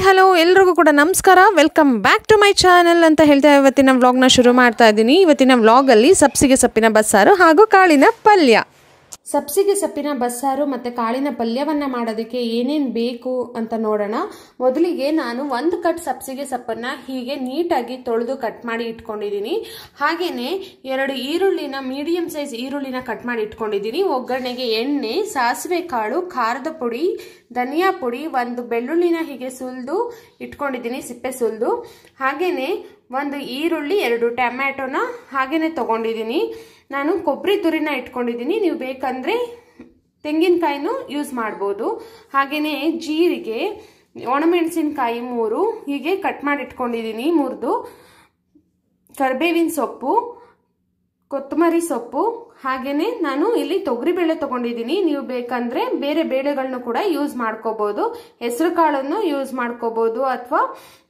hello ಎಲ್ರಿಗೂ ಕೂಡ ನಮಸ್ಕಾರ welcome back to my channel ಅಂತ ಹೇಳ್ತಾ ಇವತ್ತಿನ ವ್ಲಾಗ್ನ ಶುರು ಮಾಡ್ತಾ ಇದ್ದೀನಿ ಇವತ್ತಿನ ವ್ಲಾಗಲ್ಲಿ ಸಬ್ಸಿಗೆ ಸೊಪ್ಪಿನ ಬಸ್ಸಾರು ಹಾಗೂ ಕಾಳಿನ ಪಲ್ಯ ಸಬ್ಸಿಗೆ ಸೊಪ್ಪಿನ ಬಸ್ಸಾರು ಮತ್ತು ಕಾಳಿನ ಪಲ್ಯವನ್ನು ಮಾಡೋದಕ್ಕೆ ಏನೇನು ಬೇಕು ಅಂತ ನೋಡೋಣ ಮೊದಲಿಗೆ ನಾನು ಒಂದು ಕಟ್ ಸಬ್ಸಿಗೆ ಸೊಪ್ಪನ್ನು ಹೀಗೆ ನೀಟಾಗಿ ತೊಳೆದು ಕಟ್ ಮಾಡಿ ಇಟ್ಕೊಂಡಿದ್ದೀನಿ ಹಾಗೆಯೇ ಎರಡು ಈರುಳ್ಳಿನ ಮೀಡಿಯಂ ಸೈಜ್ ಈರುಳ್ಳಿನ ಕಟ್ ಮಾಡಿ ಇಟ್ಕೊಂಡಿದ್ದೀನಿ ಒಗ್ಗರಣೆಗೆ ಎಣ್ಣೆ ಸಾಸಿವೆ ಕಾಳು ಖಾರದ ಪುಡಿ ಧನಿಯಾ ಪುಡಿ ಒಂದು ಬೆಳ್ಳುಳ್ಳಿನ ಹೀಗೆ ಸುಲಿದು ಇಟ್ಕೊಂಡಿದ್ದೀನಿ ಸಿಪ್ಪೆ ಸುಲಿದು ಹಾಗೆಯೇ ಒಂದು ಈರುಳ್ಳಿ ಎರಡು ಟೊಮ್ಯಾಟೊನ ಹಾಗೆಯೇ ತೊಗೊಂಡಿದ್ದೀನಿ ನಾನು ಕೊಬ್ಬರಿ ತುರಿನ ಇಟ್ಕೊಂಡಿದ್ದೀನಿ ನೀವು ಬೇಕಂದರೆ ತೆಂಗಿನಕಾಯಿನೂ ಯೂಸ್ ಮಾಡ್ಬೋದು ಹಾಗೆಯೇ ಜೀರಿಗೆ ಒಣಮೆಣಸಿನ್ಕಾಯಿ ಮೂರು ಹೀಗೆ ಕಟ್ ಮಾಡಿ ಇಟ್ಕೊಂಡಿದ್ದೀನಿ ಮೂರ್ದು ಕರ್ಬೇವಿನ ಸೊಪ್ಪು ಕೊತ್ತಂಬರಿ ಸೊಪ್ಪು ಹಾಗೆಯೇ ನಾನು ಇಲ್ಲಿ ತೊಗರಿಬೇಳೆ ತೊಗೊಂಡಿದ್ದೀನಿ ನೀವು ಬೇಕಂದರೆ ಬೇರೆ ಬೇಳೆಗಳನ್ನು ಕೂಡ ಯೂಸ್ ಮಾಡ್ಕೋಬೋದು ಹೆಸರು ಕಾಳನ್ನು ಯೂಸ್ ಮಾಡ್ಕೋಬೋದು ಅಥವಾ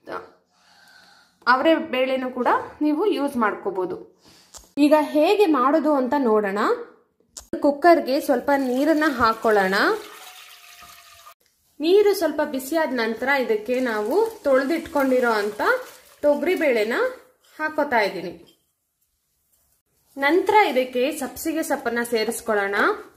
ಅವರೇ ಬೇಳೆನೂ ಕೂಡ ನೀವು ಯೂಸ್ ಮಾಡ್ಕೋಬೋದು ಈಗ ಹೇಗೆ ಮಾಡೋದು ಅಂತ ನೋಡೋಣ ಕುಕ್ಕರ್ಗೆ ಸ್ವಲ್ಪ ನೀರನ್ನು ಹಾಕೊಳ್ಳೋಣ ನೀರು ಸ್ವಲ್ಪ ಬಿಸಿಯಾದ ನಂತರ ಇದಕ್ಕೆ ನಾವು ತೊಳೆದಿಟ್ಕೊಂಡಿರೋ ಅಂತ ತೊಗರಿ ಬೇಳೆನ ಹಾಕೋತಾ ಇದ್ದೀನಿ ನಂತರ ಇದಕ್ಕೆ ಸಬ್ಸಿಗೆ ಸೊಪ್ಪನ್ನ ಸೇರಿಸ್ಕೊಳ್ಳೋಣ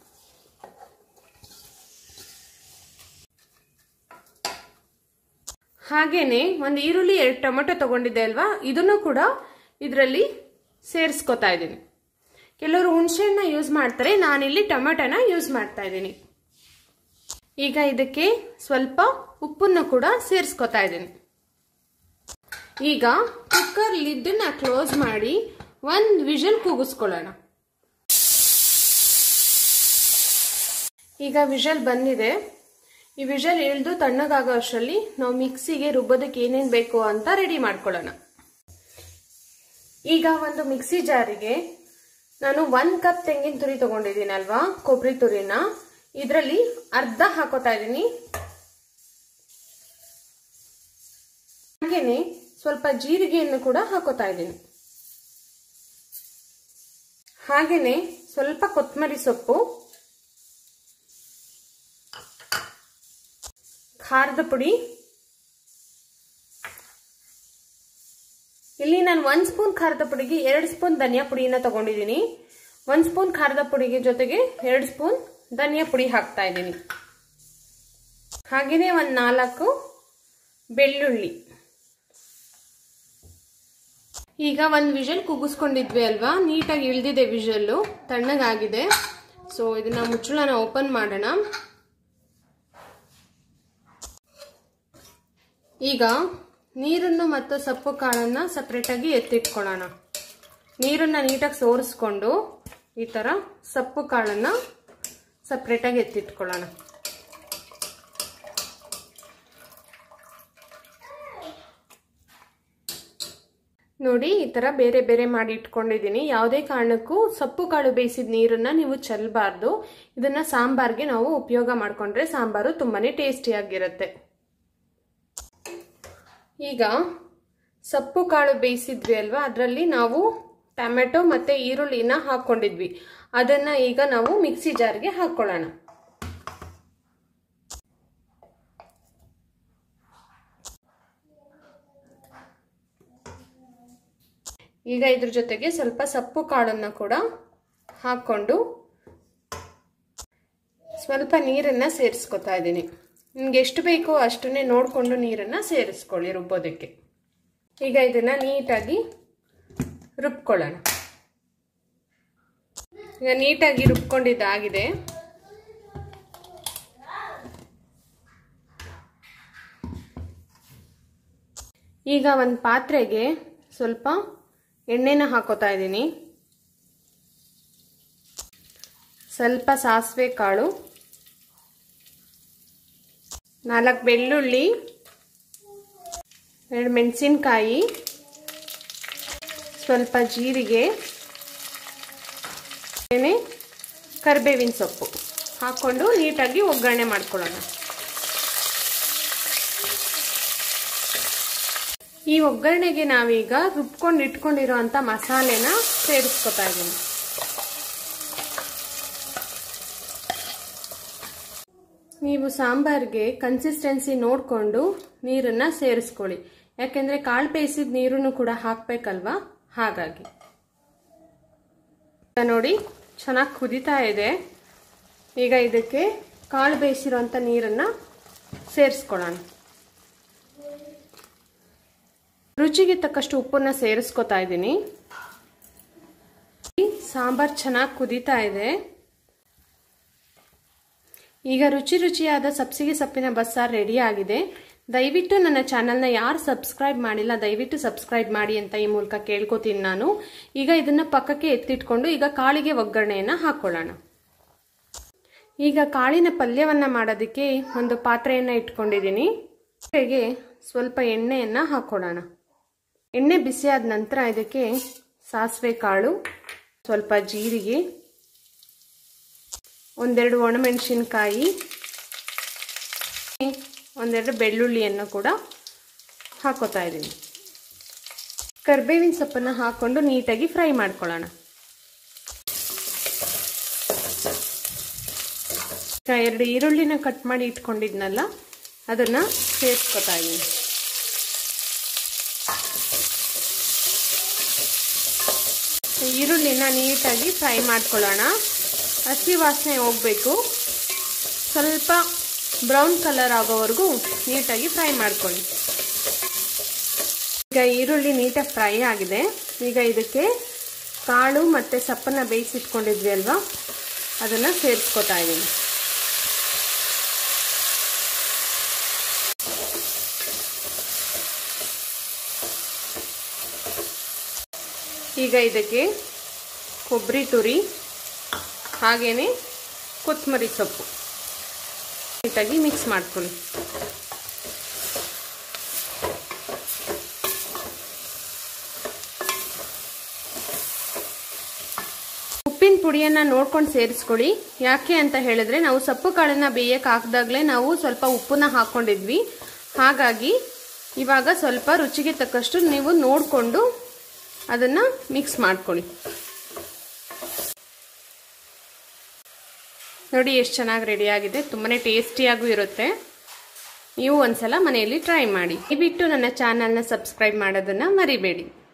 ಹಾಗೇನೆ ಒಂದು ಈರುಳ್ಳಿ ಎರಡು ಟೊಮೆಟೊ ತಗೊಂಡಿದ್ದೆ ಅಲ್ವಾ ಇದನ್ನು ಕೂಡ ಇದರಲ್ಲಿ ಸೇರಿಸ್ಕೊತಾ ಇದ್ದೀನಿ ಕೆಲವರು ಹುಣಸೆಹಣ್ಣ ಯೂಸ್ ಮಾಡ್ತಾರೆ ನಾನಿಲ್ಲಿ ಟೊಮೆಟೊನ ಯೂಸ್ ಮಾಡ್ತಾ ಇದ್ದೀನಿ ಈಗ ಇದಕ್ಕೆ ಸ್ವಲ್ಪ ಉಪ್ಪನ್ನು ಕೂಡ ಸೇರಿಸ್ಕೊತಾ ಇದ್ದೀನಿ ಈಗ ಕುಕ್ಕರ್ ಲಿಡ್ಡನ್ನ ಕ್ಲೋಸ್ ಮಾಡಿ ಒಂದು ವಿಷಲ್ ಕೂಗಿಸ್ಕೊಳ್ಳೋಣ ಈಗ ವಿಷಲ್ ಬಂದಿದೆ ಈ ವಿಷಲ್ ಇಳಿದು ತಣ್ಣಗಾಗೋ ಅಷ್ಟರಲ್ಲಿ ನಾವು ಮಿಕ್ಸಿಗೆ ರುಬ್ಬೋದಕ್ಕೆ ಏನೇನು ಬೇಕು ಅಂತ ರೆಡಿ ಮಾಡ್ಕೊಳ್ಳೋಣ ಈಗ ಒಂದು ಮಿಕ್ಸಿ ಜಾರಿಗೆ ನಾನು ಒಂದು ಕಪ್ ತೆಂಗಿನ ತುರಿ ತಗೊಂಡಿದ್ದೀನಿ ಅಲ್ವಾ ಕೊಬ್ಬರಿ ತುರಿನ ಇದರಲ್ಲಿ ಅರ್ಧ ಹಾಕೋತಾ ಇದ್ದೀನಿ ಹಾಗೇನೆ ಸ್ವಲ್ಪ ಜೀರಿಗೆಯನ್ನು ಕೂಡ ಹಾಕೋತಾ ಇದ್ದೀನಿ ಹಾಗೇನೆ ಸ್ವಲ್ಪ ಕೊತ್ತಂಬರಿ ಸೊಪ್ಪು ಖಾರದ ಪುಡಿ ಇಲ್ಲಿ ನಾನು ಒಂದು ಸ್ಪೂನ್ ಖಾರದ ಪುಡಿಗೆ ಎರಡು ಸ್ಪೂನ್ ಧನಿಯಾ ಪುಡಿನ ತಗೊಂಡಿದ್ದೀನಿ ಒಂದು ಸ್ಪೂನ್ ಖಾರದ ಪುಡಿಗೆ ಜೊತೆಗೆ ಎರಡು ಸ್ಪೂನ್ ಧನಿಯಾ ಪುಡಿ ಹಾಕ್ತಾ ಇದ್ದೀನಿ ಹಾಗೆಯೇ ಒಂದು ನಾಲ್ಕು ಬೆಳ್ಳುಳ್ಳಿ ಈಗ ಒಂದು ವಿಷಲ್ ಕುಗ್ಗಿಸ್ಕೊಂಡಿದ್ವಿ ಅಲ್ವಾ ನೀಟಾಗಿ ಇಳ್ದಿದೆ ವಿಷಲ್ಲು ತಣ್ಣಗಾಗಿದೆ ಸೊ ಇದನ್ನ ಮುಚ್ಚಳನ ಓಪನ್ ಮಾಡೋಣ ಈಗ ನೀರನ್ನು ಮತ್ತು ಸೊಪ್ಪು ಕಾಳನ್ನು ಸಪ್ರೇಟಾಗಿ ಎತ್ತಿಟ್ಕೊಳ್ಳೋಣ ನೀರನ್ನು ನೀಟಾಗಿ ಸೋರಿಸ್ಕೊಂಡು ಈ ಥರ ಸೊಪ್ಪು ಕಾಳನ್ನು ಸಪ್ರೇಟಾಗಿ ಎತ್ತಿಟ್ಕೊಳ್ಳೋಣ ನೋಡಿ ಈ ಥರ ಬೇರೆ ಬೇರೆ ಮಾಡಿ ಇಟ್ಕೊಂಡಿದ್ದೀನಿ ಯಾವುದೇ ಕಾರಣಕ್ಕೂ ಸೊಪ್ಪು ಕಾಳು ಬೇಯಿಸಿದ ನೀರನ್ನು ನೀವು ಚೆಲ್ಲಬಾರ್ದು ಇದನ್ನು ಸಾಂಬಾರ್ಗೆ ನಾವು ಉಪಯೋಗ ಮಾಡಿಕೊಂಡ್ರೆ ಸಾಂಬಾರು ತುಂಬಾ ಟೇಸ್ಟಿಯಾಗಿರುತ್ತೆ ಈಗ ಸೊಪ್ಪು ಕಾಳು ಬೇಯಿಸಿದ್ವಿ ಅಲ್ವಾ ಅದರಲ್ಲಿ ನಾವು ಟೊಮೆಟೊ ಮತ್ತು ಈರುಳ್ಳಿನ ಹಾಕ್ಕೊಂಡಿದ್ವಿ ಅದನ್ನು ಈಗ ನಾವು ಮಿಕ್ಸಿ ಜಾರ್ಗೆ ಹಾಕ್ಕೊಳ್ಳೋಣ ಈಗ ಇದ್ರ ಜೊತೆಗೆ ಸ್ವಲ್ಪ ಸೊಪ್ಪು ಕಾಳನ್ನು ಕೂಡ ಹಾಕ್ಕೊಂಡು ಸ್ವಲ್ಪ ನೀರನ್ನು ಸೇರಿಸ್ಕೊತಾ ಇದ್ದೀನಿ ನಿಮ್ಗೆ ಎಷ್ಟು ಬೇಕೋ ಅಷ್ಟನ್ನೇ ನೋಡಿಕೊಂಡು ನೀರನ್ನು ಸೇರಿಸ್ಕೊಳ್ಳಿ ರುಬ್ಬೋದಕ್ಕೆ ಈಗ ಇದನ್ನು ನೀಟಾಗಿ ರುಬ್ಕೊಳ್ಳೋಣ ಈಗ ನೀಟಾಗಿ ರುಬ್ಕೊಂಡಿದ್ದಾಗಿದೆ ಈಗ ಒಂದು ಪಾತ್ರೆಗೆ ಸ್ವಲ್ಪ ಎಣ್ಣೆನ ಹಾಕೋತಾ ಇದ್ದೀನಿ ಸ್ವಲ್ಪ ಸಾಸಿವೆ ಕಾಳು ನಾಲ್ಕು ಬೆಳ್ಳುಳ್ಳಿ ಎರಡು ಮೆಣಸಿನ್ಕಾಯಿ ಸ್ವಲ್ಪ ಜೀರಿಗೆ ಕರಿಬೇವಿನ ಸೊಪ್ಪು ಹಾಕ್ಕೊಂಡು ನೀಟಾಗಿ ಒಗ್ಗರಣೆ ಮಾಡ್ಕೊಳ್ಳೋಣ ಈ ಒಗ್ಗರಣೆಗೆ ನಾವೀಗ ರುಬ್ಕೊಂಡು ಇಟ್ಕೊಂಡಿರೋ ಅಂಥ ಮಸಾಲೆನ ಸೇರಿಸ್ಕೊತಾ ಇದ್ದೀನಿ ನೀವು ಸಾಂಬಾರ್ಗೆ ಕನ್ಸಿಸ್ಟೆನ್ಸಿ ನೋಡಿಕೊಂಡು ನೀರನ್ನು ಸೇರಿಸ್ಕೊಳ್ಳಿ ಯಾಕೆಂದರೆ ಕಾಳು ಬೇಯಿಸಿದ ನೀರನ್ನು ಕೂಡ ಹಾಕಬೇಕಲ್ವಾ ಹಾಗಾಗಿ ನೋಡಿ ಚೆನ್ನಾಗಿ ಕುದೀತಾ ಇದೆ ಈಗ ಇದಕ್ಕೆ ಕಾಳು ಬೇಯಿಸಿರೋಂಥ ನೀರನ್ನು ಸೇರಿಸ್ಕೊಳ್ಳೋಣ ರುಚಿಗೆ ತಕ್ಕಷ್ಟು ಉಪ್ಪನ್ನ ಸೇರಿಸ್ಕೊತಾ ಇದ್ದೀನಿ ಸಾಂಬಾರ್ ಚೆನ್ನಾಗಿ ಕುದೀತಾ ಇದೆ ಈಗ ರುಚಿ ರುಚಿಯಾದ ಸಬ್ಸಿಗೆ ಸೊಪ್ಪಿನ ಬಸ್ಸಾರು ರೆಡಿ ಆಗಿದೆ ದಯವಿಟ್ಟು ನನ್ನ ಚಾನಲ್ನ ಯಾರು ಸಬ್ಸ್ಕ್ರೈಬ್ ಮಾಡಿಲ್ಲ ದಯವಿಟ್ಟು ಸಬ್ಸ್ಕ್ರೈಬ್ ಮಾಡಿ ಅಂತ ಈ ಮೂಲಕ ಕೇಳ್ಕೊತೀನಿ ನಾನು ಈಗ ಇದನ್ನ ಪಕ್ಕಕ್ಕೆ ಎತ್ತಿಟ್ಕೊಂಡು ಈಗ ಕಾಳಿಗೆ ಒಗ್ಗರಣೆಯನ್ನು ಹಾಕೊಳ್ಳೋಣ ಈಗ ಕಾಳಿನ ಪಲ್ಯವನ್ನ ಮಾಡೋದಕ್ಕೆ ಒಂದು ಪಾತ್ರೆಯನ್ನು ಇಟ್ಕೊಂಡಿದ್ದೀನಿ ಪಾತ್ರೆಗೆ ಸ್ವಲ್ಪ ಎಣ್ಣೆಯನ್ನು ಹಾಕೊಳ್ಳೋಣ ಎಣ್ಣೆ ಬಿಸಿಯಾದ ನಂತರ ಇದಕ್ಕೆ ಸಾಸಿವೆ ಕಾಳು ಸ್ವಲ್ಪ ಜೀರಿಗೆ ಒಂದೆರಡು ಒಣಮೆಣಸಿನ್ಕಾಯಿ ಒಂದೆರಡು ಬೆಳ್ಳುಳ್ಳಿಯನ್ನು ಕೂಡ ಹಾಕೋತಾ ಇದ್ದೀನಿ ಕರ್ಬೇವಿನ ಸೊಪ್ಪನ್ನು ಹಾಕ್ಕೊಂಡು ನೀಟಾಗಿ ಫ್ರೈ ಮಾಡ್ಕೊಳ್ಳೋಣ ಎರಡು ಈರುಳ್ಳಿನ ಕಟ್ ಮಾಡಿ ಇಟ್ಕೊಂಡಿದ್ನಲ್ಲ ಅದನ್ನು ಸೇರಿಸ್ಕೊತಾ ಇದ್ದೀನಿ ಈರುಳ್ಳಿನ ನೀಟಾಗಿ ಫ್ರೈ ಮಾಡ್ಕೊಳ್ಳೋಣ ಹಸಿ ವಾಸನೆ ಹೋಗಬೇಕು ಸ್ವಲ್ಪ ಬ್ರೌನ್ ಕಲರ್ ಆಗೋವರೆಗೂ ನೀಟಾಗಿ ಫ್ರೈ ಮಾಡ್ಕೊಳ್ಳಿ ಈಗ ಈರುಳ್ಳಿ ನೀಟಾಗಿ ಫ್ರೈ ಆಗಿದೆ ಈಗ ಇದಕ್ಕೆ ಕಾಳು ಮತ್ತು ಸಪ್ಪನ್ನು ಬೇಯಿಸಿಟ್ಕೊಂಡಿದ್ವಿ ಅಲ್ವಾ ಅದನ್ನು ಸೇರಿಸ್ಕೊತಾ ಇದ್ದೀನಿ ಈಗ ಇದಕ್ಕೆ ಕೊಬ್ಬರಿ ತುರಿ ಹಾಗೆಯೇ ಕೊತ್ತಂಬರಿ ಸೊಪ್ಪು ನೀಟಾಗಿ ಮಿಕ್ಸ್ ಮಾಡ್ಕೊಳ್ಳಿ ಉಪ್ಪಿನ ಪುಡಿಯನ್ನು ನೋಡ್ಕೊಂಡು ಸೇರಿಸ್ಕೊಳ್ಳಿ ಯಾಕೆ ಅಂತ ಹೇಳಿದ್ರೆ ನಾವು ಸೊಪ್ಪು ಕಾಳನ್ನ ಬೇಯಕ್ಕೆ ಹಾಕಿದಾಗಲೇ ನಾವು ಸ್ವಲ್ಪ ಉಪ್ಪನ್ನ ಹಾಕ್ಕೊಂಡಿದ್ವಿ ಹಾಗಾಗಿ ಇವಾಗ ಸ್ವಲ್ಪ ರುಚಿಗೆ ತಕ್ಕಷ್ಟು ನೀವು ನೋಡಿಕೊಂಡು ಅದನ್ನು ಮಿಕ್ಸ್ ಮಾಡ್ಕೊಳ್ಳಿ ನೋಡಿ ಎಷ್ಟು ಚೆನ್ನಾಗಿ ರೆಡಿಯಾಗಿದೆ ತುಂಬಾ ಟೇಸ್ಟಿಯಾಗೂ ಇರುತ್ತೆ ನೀವು ಒಂದ್ಸಲ ಮನೆಯಲ್ಲಿ ಟ್ರೈ ಮಾಡಿ ದಯವಿಟ್ಟು ನನ್ನ ಚಾನಲ್ನ ಸಬ್ಸ್ಕ್ರೈಬ್ ಮಾಡೋದನ್ನು ಮರಿಬೇಡಿ